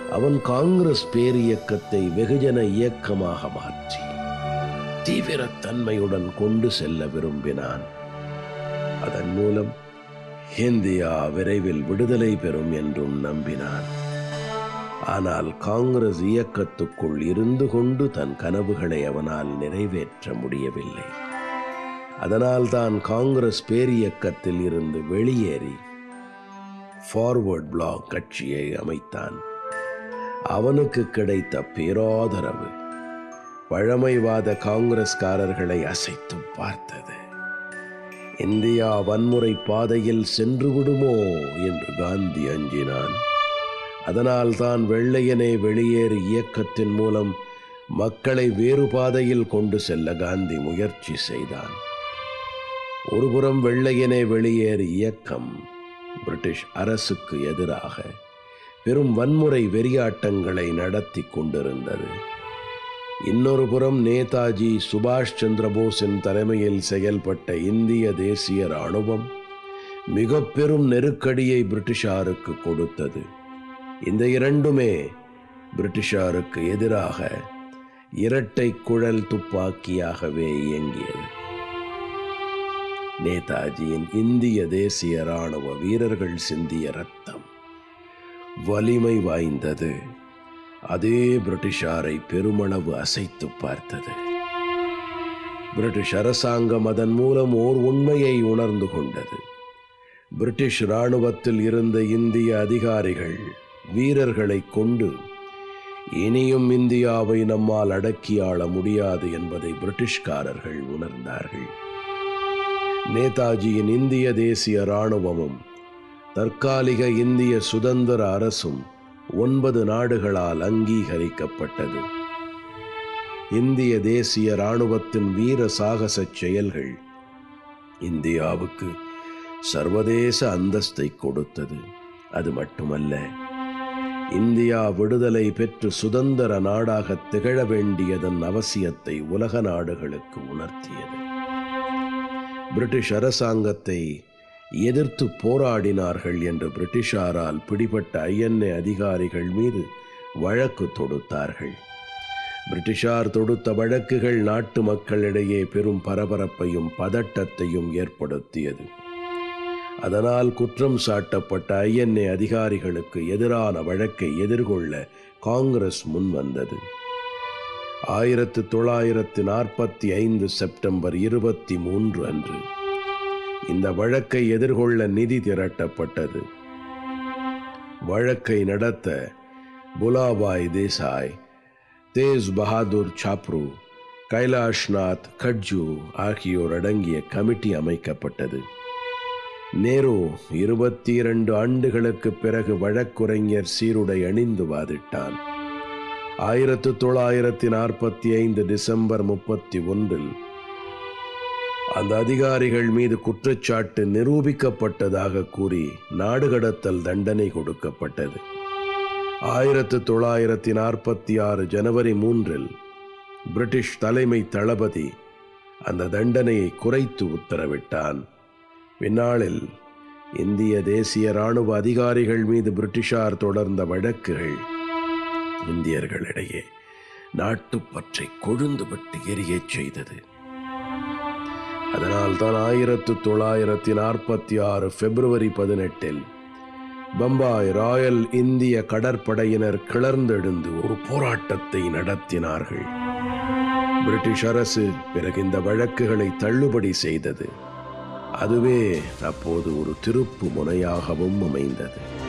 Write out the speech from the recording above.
அவன் காங்கிரஸ் பேரியக்கத்தை வெகுஜன இயக்கமாக மாற்றி தீவிரத்தன்மையுடன் கொண்டு செல்ல விரும்பினான் அதன் மூலம் இந்தியா விரைவில் விடுதலை பெறும் என்றும் நம்பினான் ஆனால் காங்கிரஸ் இயக்கத்துக்குள் இருந்து கொண்டு தன் கனவுகளை அவனால் நிறைவேற்ற முடியவில்லை அதனால் தான் காங்கிரஸ் பேரியக்கத்தில் இருந்து வெளியேறி ஃபார்வர்ட் பிளாக் கட்சியை அமைத்தான் அவனுக்கு கிடைத்த பேராதரவு பழமைவாத காங்கிரஸ்காரர்களை அசைத்து பார்த்தது இந்தியா வன்முறை பாதையில் சென்று விடுமோ என்று காந்தி அஞ்சினான் அதனால் தான் வெள்ளையனே வெளியேறு இயக்கத்தின் மூலம் மக்களை வேறு பாதையில் கொண்டு செல்ல காந்தி முயற்சி செய்தான் ஒருபுறம் வெள்ளையனே வெளியேறு இயக்கம் பிரிட்டிஷ் அரசுக்கு எதிராக பெரும் வன்முறை வெறியாட்டங்களை நடத்தி கொண்டிருந்தது இன்னொரு புறம் நேதாஜி சுபாஷ் சந்திர போஸின் தலைமையில் செயல்பட்ட இந்திய தேசிய ராணுவம் மிக பெரும் நெருக்கடியை பிரிட்டிஷாருக்கு கொடுத்தது இந்த இரண்டுமே பிரிட்டிஷாருக்கு எதிராக இரட்டை குழல் துப்பாக்கியாகவே இயங்கியது நேதாஜியின் இந்திய தேசிய ராணுவ வீரர்கள் சிந்திய ரத்தம் வலிமை வாய்ந்தது அதே பிரிட்டிஷாரை பெருமளவு அசைத்து பார்த்தது பிரிட்டிஷ் அரசாங்கம் அதன் மூலம் ஓர் உண்மையை உணர்ந்து கொண்டது பிரிட்டிஷ் இராணுவத்தில் இருந்த இந்திய அதிகாரிகள் வீரர்களை கொண்டு இனியும் இந்தியாவை நம்மால் அடக்கி ஆள முடியாது என்பதை பிரிட்டிஷ்காரர்கள் உணர்ந்தார்கள் நேதாஜியின் இந்திய தேசிய இராணுவமும் தற்காலிக இந்திய சுதந்திர அரசும் ஒன்பது நாடுகளால் அங்கீகரிக்கப்பட்டது இந்திய தேசிய இராணுவத்தின் வீர சாகச செயல்கள் இந்தியாவுக்கு சர்வதேச அந்தஸ்தை கொடுத்தது அது மட்டுமல்ல இந்தியா விடுதலை பெற்று சுதந்திர நாடாக திகழ வேண்டியதன் அவசியத்தை உலக நாடுகளுக்கு உணர்த்தியது பிரிட்டிஷ் அரசாங்கத்தை எதிர்த்து போராடினார்கள் என்று பிரிட்டிஷாரால் பிடிபட்ட ஐஎன்ஏ அதிகாரிகள் மீது வழக்கு தொடுத்தார்கள் பிரிட்டிஷார் தொடுத்த வழக்குகள் நாட்டு மக்களிடையே பெரும் பரபரப்பையும் பதட்டத்தையும் ஏற்படுத்தியது அதனால் குற்றம் சாட்டப்பட்ட ஐஎன்ஏ அதிகாரிகளுக்கு எதிரான வழக்கை எதிர்கொள்ள காங்கிரஸ் முன்வந்தது ஆயிரத்து தொள்ளாயிரத்து நாற்பத்தி ஐந்து செப்டம்பர் இருபத்தி மூன்று அன்று இந்த வழக்கை எதிர்கொள்ள நிதி திரட்டப்பட்டது வழக்கை நடத்த புலாபாய் தேசாய் தேஜ் பஹாதுர் சாப்ரு கைலாஷ்நாத் கட்ஜு ஆகியோர் அடங்கிய கமிட்டி அமைக்கப்பட்டது நேரு இருபத்தி இரண்டு ஆண்டுகளுக்கு பிறகு வழக்குரைஞர் சீருடை அணிந்து வாதிட்டான் ஆயிரத்து தொள்ளாயிரத்தி நாற்பத்தி ஐந்து டிசம்பர் முப்பத்தி ஒன்றில் அந்த அதிகாரிகள் மீது குற்றச்சாட்டு நிரூபிக்கப்பட்டதாக கூறி நாடு கடத்தல் தண்டனை கொடுக்கப்பட்டது ஆயிரத்து தொள்ளாயிரத்தி நாற்பத்தி ஆறு ஜனவரி மூன்றில் பிரிட்டிஷ் தலைமை தளபதி அந்த தண்டனையை குறைத்து உத்தரவிட்டான் பின்னாளில் இந்திய தேசிய ராணுவ அதிகாரிகள் மீது பிரிட்டிஷார் தொடர்ந்த வழக்குகள் இந்தியர்களிடையே நாட்டுப்பற்றை கொழுந்துபட்டு எரியச் செய்தது அதனால் தான் ஆயிரத்து தொள்ளாயிரத்தி நாற்பத்தி ஆறு பிப்ரவரி பதினெட்டில் பம்பாய் ராயல் இந்திய கடற்படையினர் கிளர்ந்தெழுந்து ஒரு போராட்டத்தை நடத்தினார்கள் பிரிட்டிஷ் அரசு பிறகு இந்த வழக்குகளை தள்ளுபடி செய்தது அதுவே அப்போது ஒரு திருப்பு முனையாகவும் அமைந்தது